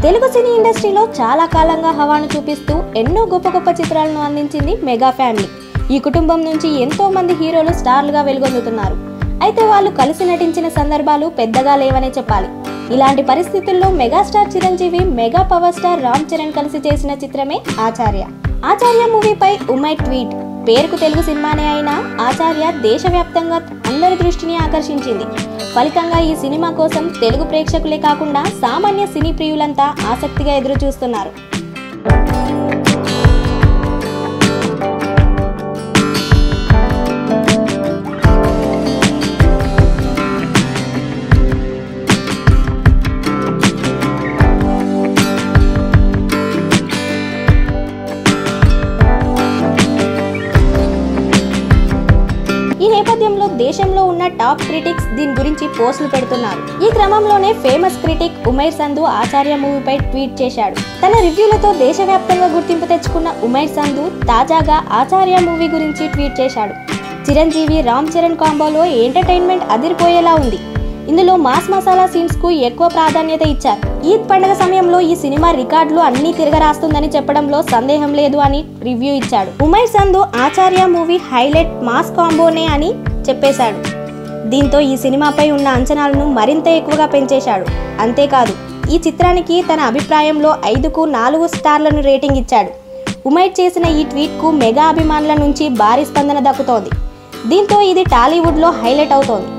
తెలుగు సినీ ఇండస్ట్రీలో చాలా కాలంగా హవాను చూపిస్తూ ఎన్నో గొప్ప గొప్ప చిత్రాలను అందించింది మెగా ఫ్యామిలీ ఈ కుటుంబం నుంచి ఎంతో మంది హీరోలు స్టార్లుగా వెలుగొందుతున్నారు అయితే వాళ్ళు కలిసి నటించిన సందర్భాలు పెద్దగా లేవనే చెప్పాలి ఇలాంటి పరిస్థితుల్లో megastar Chiranjeevi mega power star Ram Charan కలిసి చేసిన చిత్రమే ఆచార్య ఆచార్య మూవీపై ఉమై ట్వీట్ పేరుకు తెలుగు సినిమానే అయినా ఆచార్య దేశవ్యాప్తంగా అందరి దృష్టిని ఆకర్షించింది ఫలితంగా ఈ సినిమా కోసం తెలుగు ప్రేక్షకులే కాకుండా సామాన్య సినీ ప్రియులంతా ఆసక్తిగా ఎదురు చూస్తున్నారు ఈ నేపథ్యంలో దేశంలో ఉన్న టాప్ క్రిటిక్స్ దీని గురించి పోస్టులు పెడుతున్నారు ఈ క్రమంలోనే ఫేమస్ క్రిటిక్ ఉమైర్ సంధు ఆచార్య మూవీపై ట్వీట్ చేశాడు తన రివ్యూలతో దేశవ్యాప్తంగా గుర్తింపు తెచ్చుకున్న ఉమైర్ సంధు తాజాగా ఆచార్య మూవీ గురించి ట్వీట్ చేశాడు చిరంజీవి రామ్ చరణ్ కాంబోలో ఎంటర్టైన్మెంట్ అదిరిపోయేలా ఉంది ఇందులో మాస్ మసాలా సీన్స్ కు ఎక్కువ ప్రాధాన్యత ఇచ్చారు ఈద్ పండుగ సమయంలో ఈ సినిమా రికార్డులు అన్ని తిరగరాస్తుందని చెప్పడంలో సందేహం లేదు అని రివ్యూ ఇచ్చాడు Umair Sandhu Acharya movie highlight mass కాంబోనే అని చెప్పేశాడు దీంతో ఈ సినిమాపై ఉన్న అంచనాలను మరింత ఎక్కువగా పెంచేశాడు అంతేకాదు ఈ చిత్రానికి తన అభిప్రాయంలో ఐదుకు నాలుగు స్టార్లను రేటింగ్ ఇచ్చాడు ఉమైర్ చేసిన ఈ ట్వీట్కు మెగా అభిమానుల నుంచి భారీ స్పందన దక్కుతోంది దీంతో ఇది టాలీవుడ్లో హైలైట్ అవుతోంది